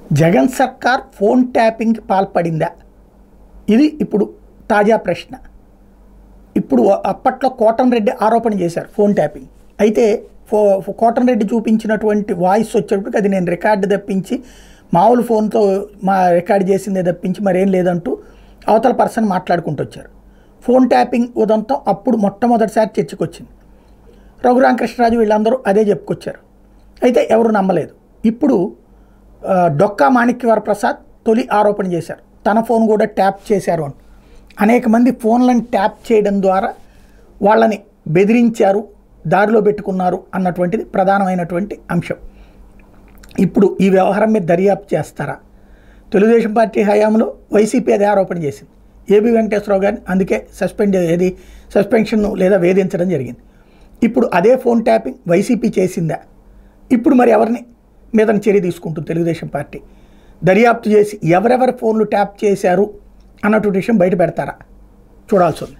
జగన్ సర్కార్ ఫోన్ ట్యాపింగ్కి పాల్పడిందా ఇది ఇప్పుడు తాజా ప్రశ్న ఇప్పుడు అప్పట్లో కోటన్ రెడ్డి ఆరోపణ చేశారు ఫోన్ ట్యాపింగ్ అయితే ఫో కోటన్ రెడ్డి చూపించినటువంటి వాయిస్ వచ్చేటప్పటికి అది నేను రికార్డు తప్పించి మామూలు ఫోన్తో మా రికార్డ్ చేసిందే తప్పించి మరేం లేదంటూ అవతల పర్సన్ మాట్లాడుకుంటూ వచ్చారు ఫోన్ ట్యాపింగ్ ఉదంతం అప్పుడు మొట్టమొదటిసారి చర్చకు వచ్చింది రఘురామకృష్ణరాజు వీళ్ళందరూ అదే చెప్పుకొచ్చారు అయితే ఎవరు నమ్మలేదు ఇప్పుడు ఆ, డొక్కా మాణిక్యవర ప్రసాద్ తొలి ఆరోపణ చేశారు తన ఫోన్ కూడా ట్యాప్ చేశారు అని అనేక మంది ఫోన్లను ట్యాప్ చేయడం ద్వారా వాళ్ళని బెదిరించారు దారిలో పెట్టుకున్నారు అన్నటువంటిది ప్రధానమైనటువంటి అంశం ఇప్పుడు ఈ వ్యవహారం మీద దర్యాప్తు చేస్తారా తెలుగుదేశం పార్టీ హయాంలో వైసీపీ అదే ఆరోపణ చేసింది ఏబి వెంకటేశ్వరరావు గారిని అందుకే సస్పెండ్ ఏది సస్పెన్షన్ లేదా వేధించడం జరిగింది ఇప్పుడు అదే ఫోన్ ట్యాపింగ్ వైసీపీ చేసిందా ఇప్పుడు మరి ఎవరిని మీద చర్య తీసుకుంటుంది తెలుగుదేశం పార్టీ దర్యాప్తు చేసి ఎవరెవరి ఫోన్లు ట్యాప్ చేశారు అన్నటువంటి విషయం బయట పెడతారా చూడాల్సి ఉంది